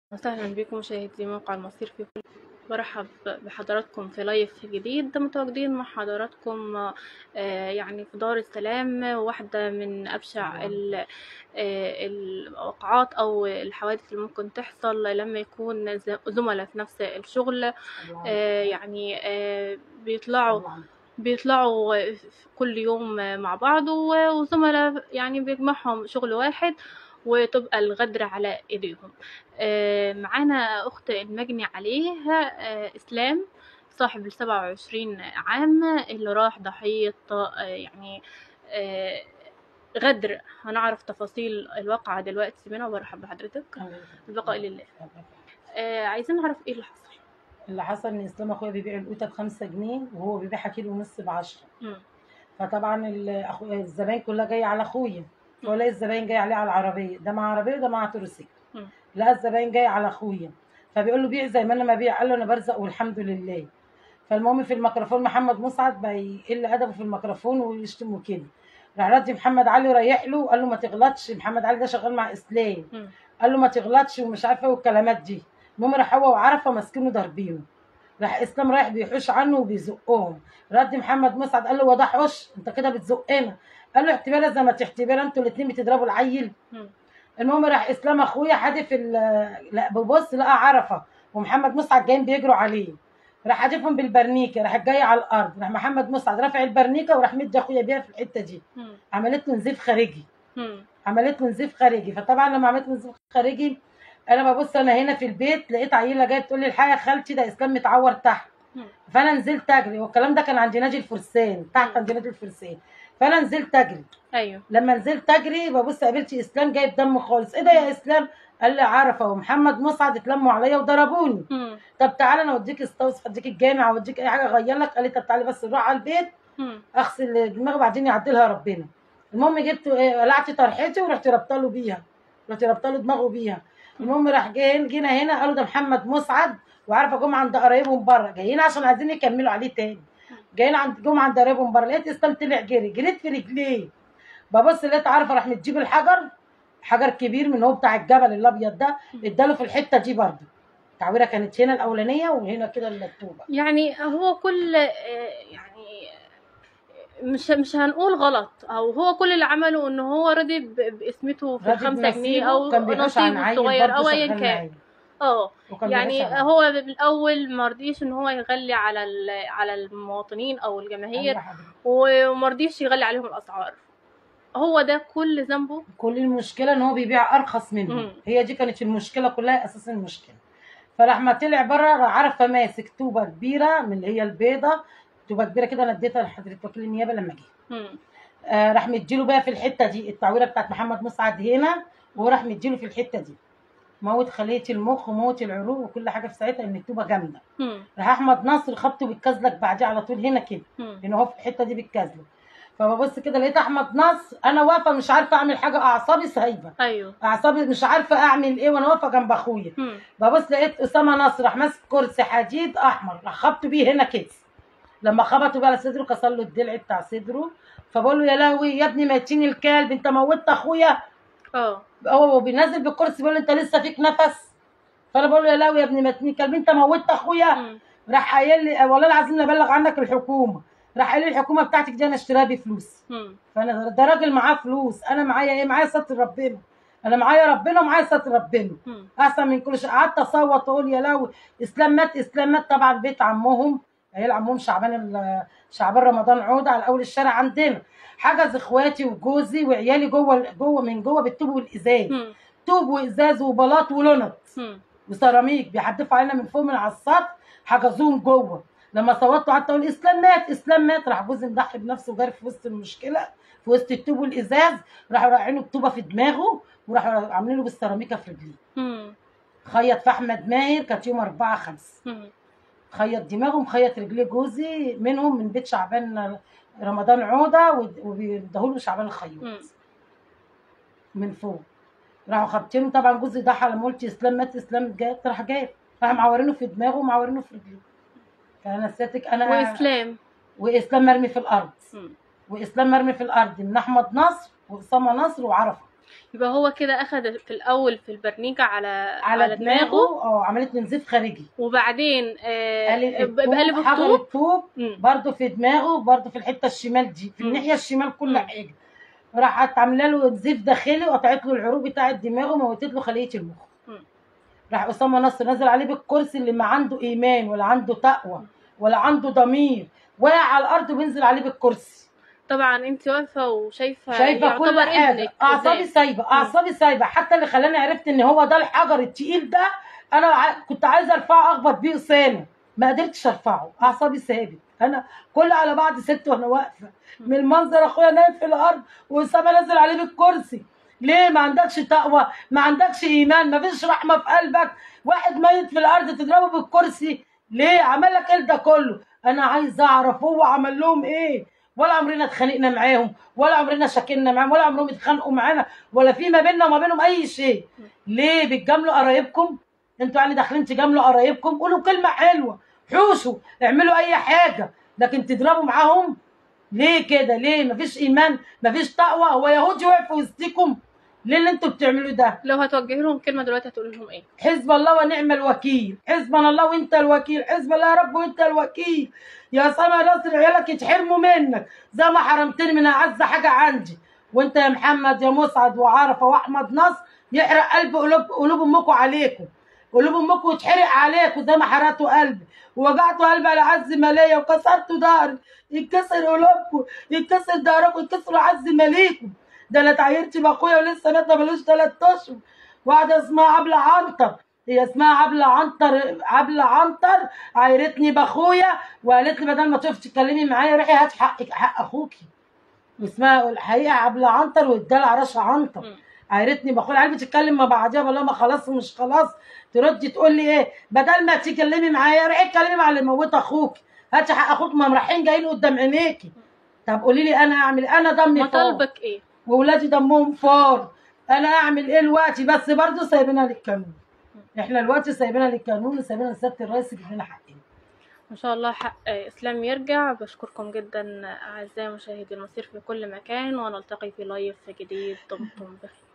وسهلا بكم مشاهدي موقع المصير في كل برحب بحضراتكم في لايف جديد متواجدين مع حضراتكم آه، يعني في دار السلام واحدة من أبشع ال- آه، الوقعات أو الحوادث اللي ممكن تحصل لما يكون ز- زملاء في نفس الشغل آه، يعني آه، بيطلعوا بيطلعوا كل يوم مع بعض و- وزملاء يعني بيجمعهم شغل واحد وتبقى الغدر على ايديهم آه، معانا اخت المجني عليه آه، اسلام صاحب السبعة وعشرين عام اللي راح ضحية آه، يعني آه، غدر هنعرف تفاصيل الواقعة دلوقتي منها وبرحب بحضرتك البقاء لله آه، عايزين نعرف ايه اللي حصل اللي حصل ان اسلام اخويا بيبيع القوطه بخمسة جنيه وهو بيبيعها كيلو ونص بعشرة مم. فطبعا ال- أخو- الزباين كلها جايه على اخويا ولا الزباين جايه عليه على العربيه ده مع عربيه وده مع تروسيكل مم. لا الزباين جايه على اخويا فبيقول له بيع زي ما انا ما بيع قال له انا برزق والحمد لله فالمهم في الميكروفون محمد مسعد بقى يقل ادبه في الميكروفون ويشتم وكده راح رد محمد علي رايح له قال له ما تغلطش محمد علي ده شغال مع اسلام مم. قال له ما تغلطش ومش عارفه ايه والكلامات دي المهم راح هو وعرفه ماسكينه ضاربينه راح اسلام رايح بيحوش عنه وبيزقهم رد محمد مسعد قال له هو ده حوش انت كده بتزقنا قال له اعتبرها زي ما تعتبرها انتوا الاثنين بتضربوا العيل مم. المهم راح اسلام اخويا حادف ال لا ببص لقى عرفه ومحمد مسعد جايين بيجروا عليه راح حادفهم بالبرنيكه راح جاي على الارض راح محمد مسعد رافع البرنيكه وراح مدي اخويا بيها في الحته دي مم. عملت له نزيف خارجي مم. عملت له نزيف خارجي فطبعا لما عملت له نزيف خارجي انا ببص انا هنا في البيت لقيت عيله جايه تقول لي الحقيقه يا خالتي ده اسلام متعور تحت مم. فانا نزلت اجري والكلام ده كان عند نادي الفرسان تحت عند نادي الفرسان فانا نزلت اجري ايوه لما نزلت اجري ببص قابلت اسلام جايب دم خالص ايه ده يا اسلام قال لي عرفه ومحمد مسعد اتلموا عليا وضربوني مم. طب تعالى انا اوديك استوصف اديك الجامع اوديك اي حاجه اغير لك قال لي طب تعالى بس نروح على البيت مم. اغسل دماغي وبعدين يعدلها ربنا المهم جبت إيه، قلعت طرحتي ورحت رابطه له بيها رحت رابطه له دماغه بيها المهم راح جايين جينا هنا قالوا ده محمد مسعد وعارفه جم عند قرايبهم بره جايين عشان عايزين يكملوا عليه تاني جايين عند جم عند قرايبهم بره لقيت اسلام طلع جري جريت في رجليه ببص لقيت عارفه راح متجيب الحجر حجر كبير من هو بتاع الجبل الابيض ده اداله في الحته دي برضه التعويره كانت هنا الاولانيه وهنا كده الطوبه يعني هو كل آه، يعني مش مش هنقول غلط او هو كل اللي عمله ان هو رضي ب- باسمته في راجل الخمسة جنيه نصيبه او كان بيحوش عن نصيبه عيل الصغير برضه او ايا شغال كان معايا. اه وكان يعني بيحوش عن هو بالاول ما رضيش ان هو يغلي على ال- على المواطنين او الجماهير أيوة حبيبي. وما رضيش يغلي عليهم الاسعار هو ده كل ذنبه كل المشكله ان هو بيبيع ارخص منه مم. هي دي كانت المشكله كلها اساس المشكله فراح ما طلع بره راح عرفه ماسك طوبه كبيره من اللي هي البيضه طوبه كبيره كده انا اديتها لحضرتك وكيل النيابه لما جه مم. آه راح مديله بقى في الحته دي التعويره بتاعت محمد مسعد هنا وهو راح مديله في الحته دي موت خليه المخ وموت العروق وكل حاجه في ساعتها ان الطوبه جامده مم. راح احمد نصر خبطه بالكازلك بعديه على طول هنا كده مم. هنا هو في الحته دي بالكازلك فببص كده لقيت احمد نصر انا واقفه مش عارفه اعمل حاجه اعصابي سايبه ايوه اعصابي مش عارفه اعمل ايه وانا واقفه جنب اخويا مم. ببص لقيت اسامه نصر راح ماسك كرسي حديد احمر راح خبط بيه هنا كده لما خبطوا بيه على صدره كسر له الضلع بتاع صدره فبقول له يا لهوي يا ابني ميتين الكلب انت موتت اخويا اه هو بينزل بالكرسي بيقول له انت لسه فيك نفس فانا بقول له يا لهوي يا ابني ميتين الكلب انت موتت اخويا مم. راح قايل لي والله العظيم ابلغ عنك الحكومه راح قايل لي الحكومه بتاعتك دي انا اشتريها بفلوس مم. فانا ده راجل معاه فلوس انا معايا ايه معايا ستر ربنا انا معايا ربنا ومعايا ستر ربنا مم. احسن من كل شيء قعدت اصوت واقول يا لهوي اسلام مات اسلام مات طبعا بيت عمهم عيال عمهم شعبان ال- شعبان رمضان عوده على اول الشارع عندنا حجز اخواتي وجوزي وعيالي جوه جوه من جوه بالطوب والازاز مم. طوب وازاز وبلاط ولونت مم. وسيراميك بيحدفوا علينا من فوق من على السطح حجزوهم جوه لما صوتوا قعدت اقول اسلام مات اسلام مات راح جوزي مضحي بنفسه وجاري في وسط المشكله في وسط الطوب والازاز راحوا رايحين الطوبه في دماغه وراحوا عاملين له بالسيراميكا في رجليه مم. خيط في احمد ماهر كانت يوم 4 5 مم. خيط دماغه مخيط رجليه جوزي منهم من بيت شعبان رمضان عوده وبيديهوله شعبان الخيوط مم. من فوق راحوا خابطينه طبعا جوزي ضحى لما قلت اسلام مات اسلام جاب راح جاب راح معورينه في دماغه ومعورينه في رجليه فانا سيادتك انا واسلام واسلام مرمي في الارض مم. واسلام مرمي في الارض من احمد نصر واسامه نصر وعرفه يبقى هو كده اخد في الاول في البرنيجة على على دماغه اه عملت نزيف خارجي وبعدين آه قالب بقلب الطوب حجر الطوب الطوب مم. برضه في دماغه برضه في الحته الشمال دي في مم. الناحيه الشمال كل مم. حاجه راحت عامله له نزيف داخلي وقطعت له العروق بتاعه دماغه وموتت له خليه المخ مم. راح اسامه نصر نزل عليه بالكرسي اللي ما عنده ايمان ولا عنده تقوى ولا عنده ضمير واقع على الارض وبينزل عليه بالكرسي طبعا انت واقفه وشايفه شايفه كل يعتبر حاجه ابنك اعصابي إزاي. سايبه اعصابي سايبه حتى اللي خلاني عرفت ان هو ده الحجر التقيل ده انا ع- كنت عايزه ارفعه اخبط بيه اسامه ما قدرتش ارفعه اعصابي ثابت انا كل على بعض ست وانا واقفه من المنظر اخويا نايم في الارض واسامه نازل عليه بالكرسي ليه ما عندكش تقوى ما عندكش ايمان ما فيش رحمه في قلبك واحد ميت في الارض تضربه بالكرسي ليه عمل لك ايه ده كله انا عايزه اعرف هو عمل لهم ايه ولا عمرنا اتخانقنا معاهم ولا عمرنا شكلنا معاهم ولا عمرهم اتخانقوا معانا ولا في ما بيننا وما بينهم اي شيء ليه بتجاملوا قرايبكم انتوا يعني داخلين تجاملوا قرايبكم قولوا كلمه حلوه حوشوا اعملوا اي حاجه لكن تضربوا معاهم ليه كده ليه مفيش ايمان مفيش تقوى هو يهودي واقف في وسطكم ليه اللي انتوا بتعملوا ده لو هتوجهي لهم كلمه دلوقتي هتقولي لهم ايه حزب الله ونعم الوكيل حزبنا الله وانت الوكيل حزب الله يا رب وانت الوكيل يا سما نصر عيالك يتحرموا منك زي ما حرمتني من اعز حاجه عندي وانت يا محمد يا مسعد وعرفه واحمد نصر يحرق قلب قلوب قلوب امكم عليكم قلوب امكم يتحرق عليكم زي ما حرقتوا قلبي ووجعتوا قلبي على عز ماليه وكسرتوا ظهري يتكسر قلوبكم يتكسر ظهركم يتكسر عز ماليكم ده انا اتعايرت باخويا ولسه مات ملوش ثلاث اشهر واحده اسمها عبله عنتر هي اسمها عبله عنتر عبله عنتر عايرتني باخويا وقالت لي بدل ما تقفي تتكلمي معايا روحي هاتي حقك حق اخوكي واسمها الحقيقه عبله عنتر والدلع رشا عنتر مم. عايرتني باخويا العيال بتتكلم مع بعضيها بقول لها ما خلاص ومش خلاص تردي تقول لي ايه بدل ما تتكلمي معايا روحي اتكلمي مع اللي موت اخوك هاتي حق اخوك ما هم رايحين جايين قدام عينيكي طب قولي لي انا اعمل إيه؟ انا دمي فار مطالبك ايه واولادي دمهم فار انا اعمل ايه دلوقتي بس برضه سايبينها للقانون احنا دلوقتي سايبينها للقانون وسايبينها لسياده الرئيس يجيب لنا حقنا ان شاء الله حق اسلام يرجع بشكركم جدا اعزائي مشاهدي المصير في كل مكان ونلتقي في لايف جديد دمتم بخير